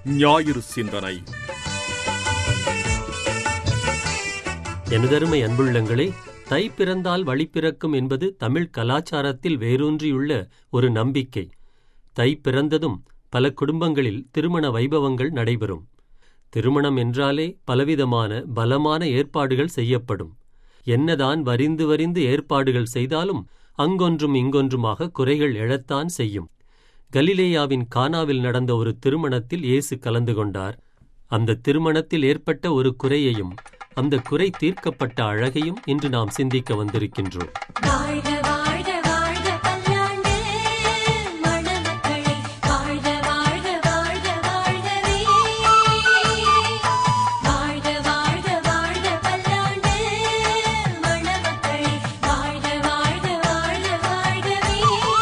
ஞாயிறு சிந்தனை எனதருமை அன்புள்ளங்களே தை பிறந்தால் வழி பிறக்கும் என்பது தமிழ் கலாச்சாரத்தில் வேரூன்றியுள்ள ஒரு நம்பிக்கை தை பிறந்ததும் பல குடும்பங்களில் திருமண வைபவங்கள் நடைபெறும் திருமணம் என்றாலே பலவிதமான பலமான ஏற்பாடுகள் செய்யப்படும் என்னதான் வரிந்து வரிந்து ஏற்பாடுகள் செய்தாலும் அங்கொன்றும் இங்கொன்றுமாக குறைகள் எழத்தான் செய்யும் கலிலேயாவின் கானாவில் நடந்த ஒரு திருமணத்தில் இயேசு கலந்து கொண்டார் அந்த திருமணத்தில் ஏற்பட்ட ஒரு குறையையும் அந்த குறை தீர்க்கப்பட்ட அழகையும் இன்று நாம் சிந்திக்க வந்திருக்கின்றோம் வாழ்க வாழ்க வாழ்க பல்லாண்டு மணமக்களே வாழ்க வாழ்க வாழ்க வாழ்கவே வாழ்க வாழ்க வாழ்க பல்லாண்டு மணமக்களே வாழ்க வாழ்க வாழ்க வாழ்கவே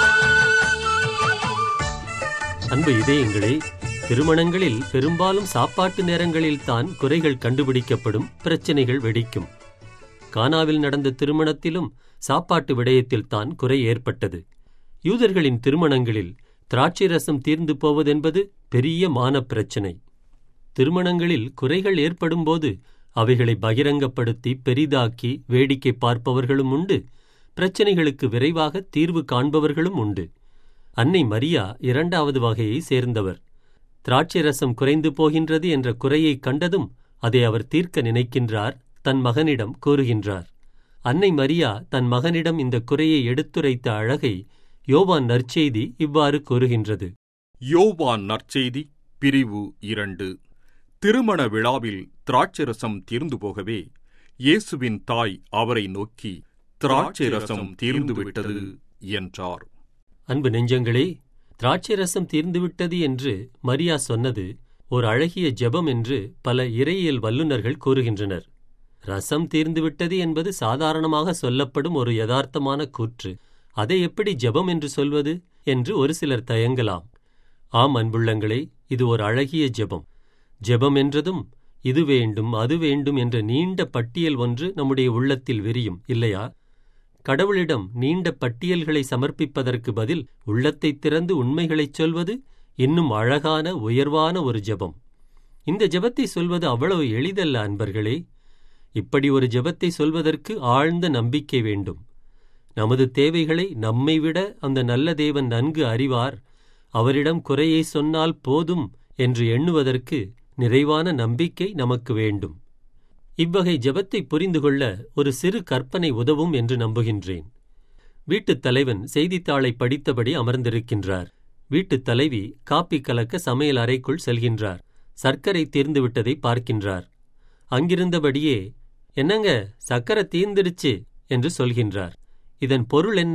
அன்பு இதயங்களே திருமணங்களில் பெரும்பாலும் சாப்பாட்டு நேரங்களில் தான் குறைகள் கண்டுபிடிக்கப்படும் பிரச்சனைகள் வெடிக்கும் கானாவில் நடந்த திருமணத்திலும் சாப்பாட்டு விடயத்தில் தான் குறை ஏற்பட்டது யூதர்களின் திருமணங்களில் திராட்சை ரசம் தீர்ந்து போவதென்பது பெரிய மான பிரச்சனை திருமணங்களில் குறைகள் ஏற்படும்போது அவைகளை பகிரங்கப்படுத்தி பெரிதாக்கி வேடிக்கை பார்ப்பவர்களும் உண்டு பிரச்சனைகளுக்கு விரைவாக தீர்வு காண்பவர்களும் உண்டு அன்னை மரியா இரண்டாவது வகையை சேர்ந்தவர் திராட்சை ரசம் குறைந்து போகின்றது என்ற குறையை கண்டதும் அதை அவர் தீர்க்க நினைக்கின்றார் தன் மகனிடம் கூறுகின்றார் அன்னை மரியா தன் மகனிடம் இந்த குறையை எடுத்துரைத்த அழகை யோவான் நற்செய்தி இவ்வாறு கூறுகின்றது யோவான் நற்செய்தி பிரிவு இரண்டு திருமண விழாவில் திராட்சரசம் தீர்ந்து போகவே இயேசுவின் தாய் அவரை நோக்கி திராட்சை ரசம் தீர்ந்து விட்டது என்றார் அன்பு நெஞ்சங்களே திராட்சை ரசம் தீர்ந்துவிட்டது என்று மரியா சொன்னது ஒரு அழகிய ஜெபம் என்று பல இறையியல் வல்லுநர்கள் கூறுகின்றனர் ரசம் தீர்ந்துவிட்டது என்பது சாதாரணமாக சொல்லப்படும் ஒரு யதார்த்தமான கூற்று அதை எப்படி ஜெபம் என்று சொல்வது என்று ஒரு சிலர் தயங்கலாம் ஆம் அன்புள்ளங்களே இது ஒரு அழகிய ஜெபம் ஜெபம் என்றதும் இது வேண்டும் அது வேண்டும் என்ற நீண்ட பட்டியல் ஒன்று நம்முடைய உள்ளத்தில் விரியும் இல்லையா கடவுளிடம் நீண்ட பட்டியல்களை சமர்ப்பிப்பதற்கு பதில் உள்ளத்தைத் திறந்து உண்மைகளைச் சொல்வது இன்னும் அழகான உயர்வான ஒரு ஜெபம் இந்த ஜெபத்தை சொல்வது அவ்வளவு எளிதல்ல அன்பர்களே இப்படி ஒரு ஜெபத்தை சொல்வதற்கு ஆழ்ந்த நம்பிக்கை வேண்டும் நமது தேவைகளை நம்மை விட அந்த நல்ல தேவன் நன்கு அறிவார் அவரிடம் குறையை சொன்னால் போதும் என்று எண்ணுவதற்கு நிறைவான நம்பிக்கை நமக்கு வேண்டும் இவ்வகை ஜெபத்தை புரிந்து கொள்ள ஒரு சிறு கற்பனை உதவும் என்று நம்புகின்றேன் வீட்டுத் தலைவன் செய்தித்தாளை படித்தபடி அமர்ந்திருக்கின்றார் வீட்டுத் தலைவி காப்பி கலக்க சமையல் அறைக்குள் செல்கின்றார் சர்க்கரை தீர்ந்துவிட்டதை பார்க்கின்றார் அங்கிருந்தபடியே என்னங்க சக்கரை தீர்ந்துடுச்சு என்று சொல்கின்றார் இதன் பொருள் என்ன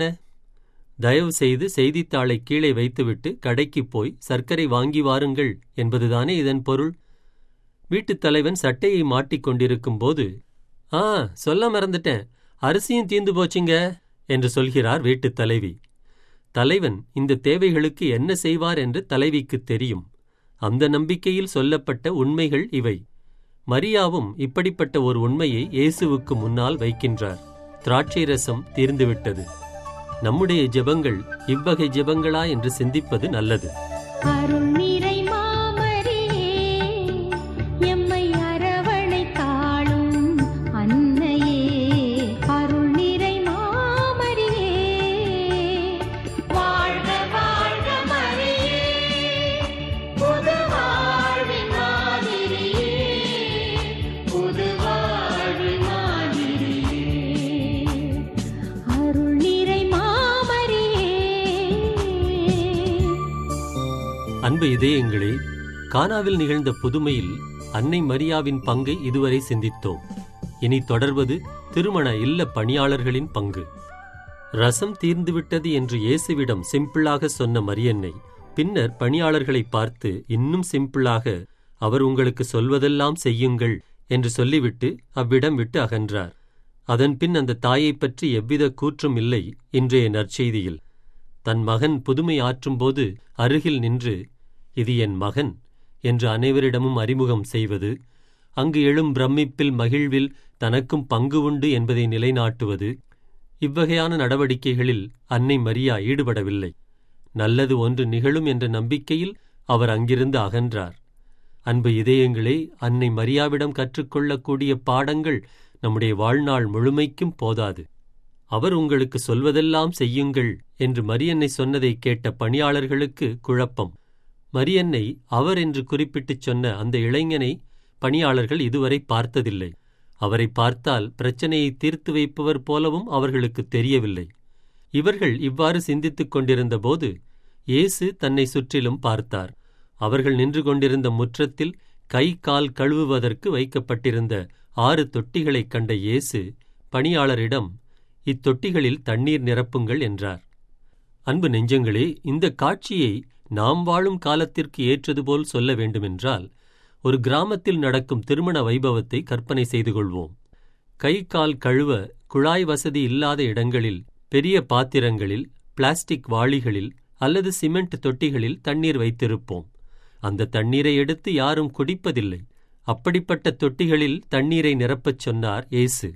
தயவு செய்து செய்தித்தாளை கீழே வைத்துவிட்டு கடைக்குப் போய் சர்க்கரை வாங்கி வாருங்கள் என்பதுதானே இதன் பொருள் வீட்டுத் தலைவன் சட்டையை மாட்டிக்கொண்டிருக்கும் போது ஆ சொல்ல மறந்துட்டேன் அரிசியும் தீந்து போச்சுங்க என்று சொல்கிறார் வீட்டுத் தலைவி தலைவன் இந்த தேவைகளுக்கு என்ன செய்வார் என்று தலைவிக்குத் தெரியும் அந்த நம்பிக்கையில் சொல்லப்பட்ட உண்மைகள் இவை மரியாவும் இப்படிப்பட்ட ஒரு உண்மையை இயேசுவுக்கு முன்னால் வைக்கின்றார் திராட்சை ரசம் தீர்ந்துவிட்டது நம்முடைய ஜெபங்கள் இவ்வகை ஜெபங்களா என்று சிந்திப்பது நல்லது அருள் நிறை மாமரியே எம்மை அரவணைத்தாளும் அன்னையே அருள் நிறை மாமரியே வாழ்க வாழ்க மரியே புது வாழ்வின் மாதிரியே புது வாழ்வின் மாதிரியே அருள் நிறை மாமரியே அன்பு இதயங்களே கானாவில் நிகழ்ந்த புதுமையில் அன்னை மரியாவின் பங்கை இதுவரை சிந்தித்தோம் இனி தொடர்வது திருமண இல்ல பணியாளர்களின் பங்கு ரசம் தீர்ந்துவிட்டது என்று இயேசுவிடம் சிம்பிளாக சொன்ன மரியன்னை பின்னர் பணியாளர்களை பார்த்து இன்னும் சிம்பிளாக அவர் உங்களுக்கு சொல்வதெல்லாம் செய்யுங்கள் என்று சொல்லிவிட்டு அவ்விடம் விட்டு அகன்றார் அதன்பின் அந்த தாயைப் பற்றி எவ்வித கூற்றும் இல்லை இன்றைய நற்செய்தியில் தன் மகன் புதுமை ஆற்றும்போது அருகில் நின்று இது என் மகன் என்று அனைவரிடமும் அறிமுகம் செய்வது அங்கு எழும் பிரமிப்பில் மகிழ்வில் தனக்கும் பங்கு உண்டு என்பதை நிலைநாட்டுவது இவ்வகையான நடவடிக்கைகளில் அன்னை மரியா ஈடுபடவில்லை நல்லது ஒன்று நிகழும் என்ற நம்பிக்கையில் அவர் அங்கிருந்து அகன்றார் அன்பு இதயங்களே அன்னை மரியாவிடம் கற்றுக்கொள்ளக்கூடிய பாடங்கள் நம்முடைய வாழ்நாள் முழுமைக்கும் போதாது அவர் உங்களுக்கு சொல்வதெல்லாம் செய்யுங்கள் என்று மரியன்னை சொன்னதை கேட்ட பணியாளர்களுக்கு குழப்பம் மரியன்னை அவர் என்று குறிப்பிட்டுச் சொன்ன அந்த இளைஞனை பணியாளர்கள் இதுவரை பார்த்ததில்லை அவரை பார்த்தால் பிரச்சனையை தீர்த்து வைப்பவர் போலவும் அவர்களுக்கு தெரியவில்லை இவர்கள் இவ்வாறு சிந்தித்துக் கொண்டிருந்தபோது இயேசு தன்னை சுற்றிலும் பார்த்தார் அவர்கள் நின்று கொண்டிருந்த முற்றத்தில் கை கால் கழுவுவதற்கு வைக்கப்பட்டிருந்த ஆறு தொட்டிகளைக் கண்ட இயேசு பணியாளரிடம் இத்தொட்டிகளில் தண்ணீர் நிரப்புங்கள் என்றார் அன்பு நெஞ்சங்களே இந்த காட்சியை நாம் வாழும் காலத்திற்கு ஏற்றது போல் சொல்ல வேண்டுமென்றால் ஒரு கிராமத்தில் நடக்கும் திருமண வைபவத்தை கற்பனை செய்து கொள்வோம் கை கால் கழுவ குழாய் வசதி இல்லாத இடங்களில் பெரிய பாத்திரங்களில் பிளாஸ்டிக் வாளிகளில் அல்லது சிமெண்ட் தொட்டிகளில் தண்ணீர் வைத்திருப்போம் அந்த தண்ணீரை எடுத்து யாரும் குடிப்பதில்லை அப்படிப்பட்ட தொட்டிகளில் தண்ணீரை நிரப்பச் சொன்னார் இயேசு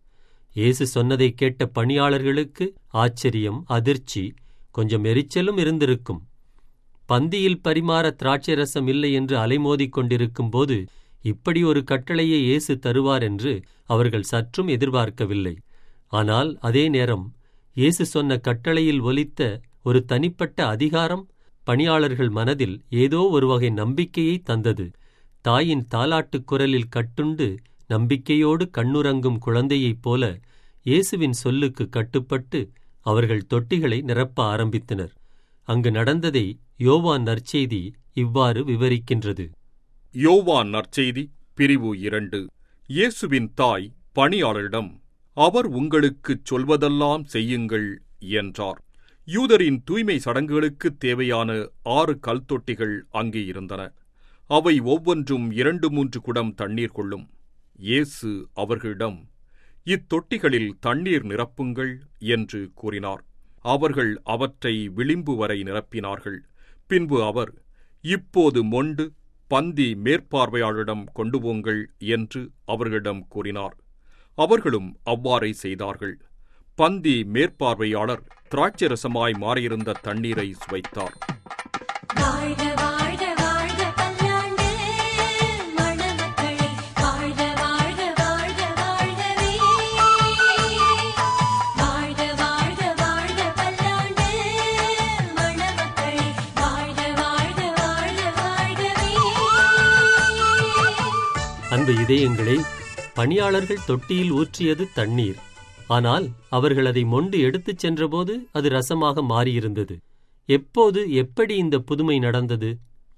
இயேசு சொன்னதை கேட்ட பணியாளர்களுக்கு ஆச்சரியம் அதிர்ச்சி கொஞ்சம் எரிச்சலும் இருந்திருக்கும் பந்தியில் பரிமாற திராட்சை ரசம் இல்லை என்று அலைமோதிக் கொண்டிருக்கும் போது இப்படி ஒரு கட்டளையை இயேசு தருவார் என்று அவர்கள் சற்றும் எதிர்பார்க்கவில்லை ஆனால் அதே நேரம் இயேசு சொன்ன கட்டளையில் ஒலித்த ஒரு தனிப்பட்ட அதிகாரம் பணியாளர்கள் மனதில் ஏதோ ஒரு வகை நம்பிக்கையை தந்தது தாயின் தாலாட்டுக் குரலில் கட்டுண்டு நம்பிக்கையோடு கண்ணுறங்கும் குழந்தையைப் போல இயேசுவின் சொல்லுக்கு கட்டுப்பட்டு அவர்கள் தொட்டிகளை நிரப்ப ஆரம்பித்தனர் அங்கு நடந்ததை யோவான் நற்செய்தி இவ்வாறு விவரிக்கின்றது யோவான் நற்செய்தி பிரிவு இரண்டு இயேசுவின் தாய் பணியாளரிடம் அவர் உங்களுக்குச் சொல்வதெல்லாம் செய்யுங்கள் என்றார் யூதரின் தூய்மை சடங்குகளுக்குத் தேவையான ஆறு கல் தொட்டிகள் அங்கே இருந்தன அவை ஒவ்வொன்றும் இரண்டு மூன்று குடம் தண்ணீர் கொள்ளும் இயேசு அவர்களிடம் இத்தொட்டிகளில் தண்ணீர் நிரப்புங்கள் என்று கூறினார் அவர்கள் அவற்றை விளிம்பு வரை நிரப்பினார்கள் பின்பு அவர் இப்போது மொண்டு பந்தி மேற்பார்வையாளரிடம் கொண்டு போங்கள் என்று அவர்களிடம் கூறினார் அவர்களும் அவ்வாறே செய்தார்கள் பந்தி மேற்பார்வையாளர் திராட்சரசமாய் மாறியிருந்த தண்ணீரை சுவைத்தார் வாழ்க வாழ்க வாழ்க பல்லாண்டு மணமக்களே வாழ்க வாழ்க வாழ்க வாழ்கவே வாழ்க வாழ்க வாழ்க பல்லாண்டு மணமக்களே வாழ்க வாழ்க வாழ்க வாழ்கவே அன்பு இதயங்களே பணியாளர்கள் தொட்டியில் ஊற்றியது தண்ணீர் ஆனால் அவர்கள் அதை மொண்டு எடுத்துச் சென்றபோது அது ரசமாக மாறியிருந்தது எப்போது எப்படி இந்த புதுமை நடந்தது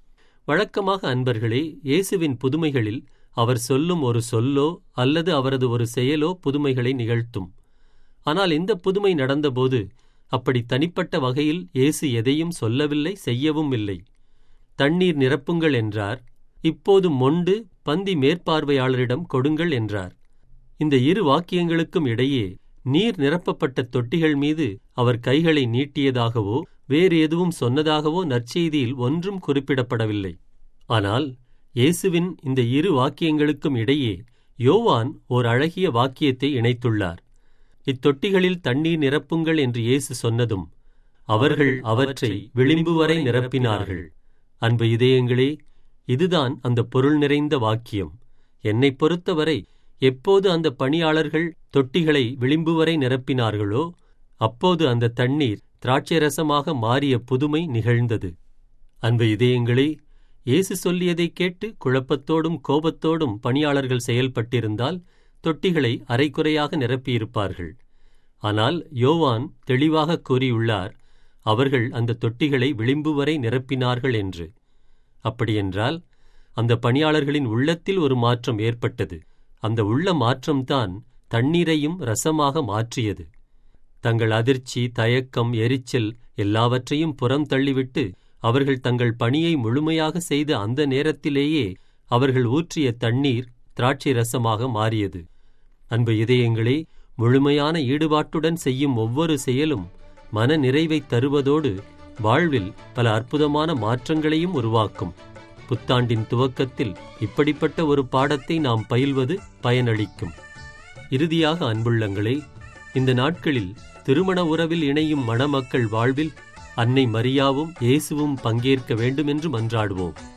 வழக்கமாக அன்பர்களே இயேசுவின் புதுமைகளில் அவர் சொல்லும் ஒரு சொல்லோ அல்லது அவரது ஒரு செயலோ புதுமைகளை நிகழ்த்தும் ஆனால் இந்த புதுமை நடந்தபோது அப்படி தனிப்பட்ட வகையில் இயேசு எதையும் சொல்லவில்லை செய்யவும் இல்லை தண்ணீர் நிரப்புங்கள் என்றார் இப்போது மொண்டு பந்தி மேற்பார்வையாளரிடம் கொடுங்கள் என்றார் இந்த இரு வாக்கியங்களுக்கும் இடையே நீர் நிரப்பப்பட்ட தொட்டிகள் மீது அவர் கைகளை நீட்டியதாகவோ வேறு எதுவும் சொன்னதாகவோ நற்செய்தியில் ஒன்றும் குறிப்பிடப்படவில்லை ஆனால் இயேசுவின் இந்த இரு வாக்கியங்களுக்கும் இடையே யோவான் ஓர் அழகிய வாக்கியத்தை இணைத்துள்ளார் இத்தொட்டிகளில் தண்ணீர் நிரப்புங்கள் என்று இயேசு சொன்னதும் அவர்கள் அவற்றை விளிம்பு வரை நிரப்பினார்கள் அன்பு இதயங்களே இதுதான் அந்த பொருள் நிறைந்த வாக்கியம் என்னைப் பொறுத்தவரை எப்போது அந்த பணியாளர்கள் தொட்டிகளை விளிம்பு வரை நிரப்பினார்களோ அப்போது அந்த தண்ணீர் திராட்சை ரசமாக மாறிய புதுமை நிகழ்ந்தது அன்பு இதயங்களே இயேசு சொல்லியதைக் கேட்டு குழப்பத்தோடும் கோபத்தோடும் பணியாளர்கள் செயல்பட்டிருந்தால் தொட்டிகளை அரைக்குறையாக நிரப்பியிருப்பார்கள் ஆனால் யோவான் தெளிவாக கூறியுள்ளார் அவர்கள் அந்த தொட்டிகளை விளிம்பு வரை நிரப்பினார்கள் என்று அப்படியென்றால் அந்த பணியாளர்களின் உள்ளத்தில் ஒரு மாற்றம் ஏற்பட்டது அந்த உள்ள மாற்றம்தான் தண்ணீரையும் ரசமாக மாற்றியது தங்கள் அதிர்ச்சி தயக்கம் எரிச்சல் எல்லாவற்றையும் புறம் தள்ளிவிட்டு அவர்கள் தங்கள் பணியை முழுமையாக செய்த அந்த நேரத்திலேயே அவர்கள் ஊற்றிய தண்ணீர் திராட்சை ரசமாக மாறியது அன்பு இதயங்களே முழுமையான ஈடுபாட்டுடன் செய்யும் ஒவ்வொரு செயலும் மன நிறைவைத் தருவதோடு வாழ்வில் பல அற்புதமான மாற்றங்களையும் உருவாக்கும் புத்தாண்டின் துவக்கத்தில் இப்படிப்பட்ட ஒரு பாடத்தை நாம் பயில்வது பயனளிக்கும் இறுதியாக அன்புள்ளங்களே இந்த நாட்களில் திருமண உறவில் இணையும் மணமக்கள் வாழ்வில் அன்னை மரியாவும் இயேசுவும் பங்கேற்க வேண்டுமென்று மன்றாடுவோம்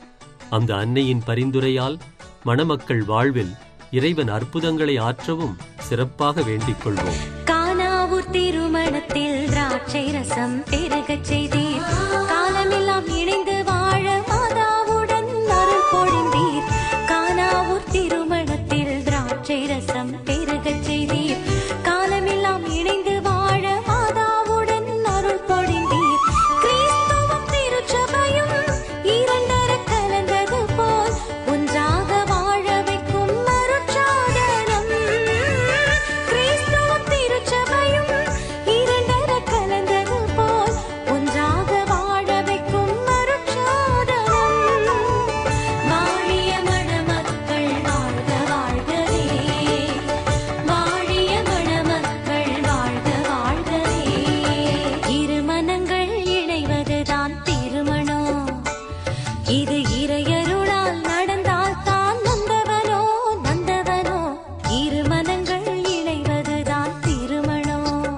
அந்த அன்னையின் பரிந்துரையால் மணமக்கள் வாழ்வில் இறைவன் அற்புதங்களை ஆற்றவும் சிறப்பாக வேண்டிக் கொள்வோம் கானாவூர் திருமணத்தில் திராட்சை ரசம் பெருகச் செய்தீர் காலமெல்லாம் இணைந்து வாழ மாதாவுடன் அருள் பொழிந்தீர் கானாவூர் திருமணத்தில் திராட்சை ரசம் பெருகச் செய்தீர் காலமெல்லாம் இணைந்து வாழ மாதாவுடன் அருள் பொழிந்தீர் கிறிஸ்துவும் திருச்சபையும் இரண்டர கலந்தது போல் ஒன்றாக வாழ வைக்கும் அருட்சாதனம் கிறிஸ்துவும் திருச்சபையும் இரண்டர கலந்தது போல் ஒன்றாக வாழ வைக்கும் அருட்சாதனம் வாழிய மணமக்கள் வாழ்க வாழ்கவே வாழிய மணமக்கள் வாழ்க வாழ்கவே இருமனங்கள் இணைவதுதான் திருமணம் இது இறையருளால் நடந்தால் தான் நந்தவனோ நந்தவனோ இருமனங்கள் இணைவதுதான் திருமணம்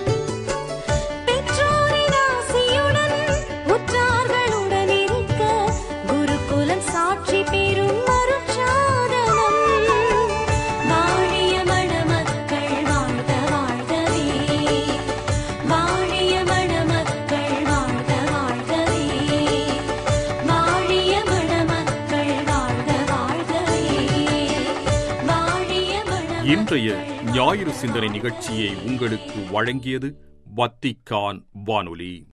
பெற்றோரின் ஆசியுடன் உற்றார்களுடன் இருக்க குருகுலம் சாட்சி பெறும் அருட்சாதனம் வாழிய மணமக்கள் வாழ்க வாழ்கவே வாழிய மணமக்கள் வாழ்க வாழ்கவே வாழிய மணமக்கள் வாழ்க வாழ்கவே வாழிய மணமக்கள் இன்றைய ஞாயிறு சிந்தனை நிகழ்ச்சியை உங்களுக்கு வழங்கியது வத்திக்கான் வானொலி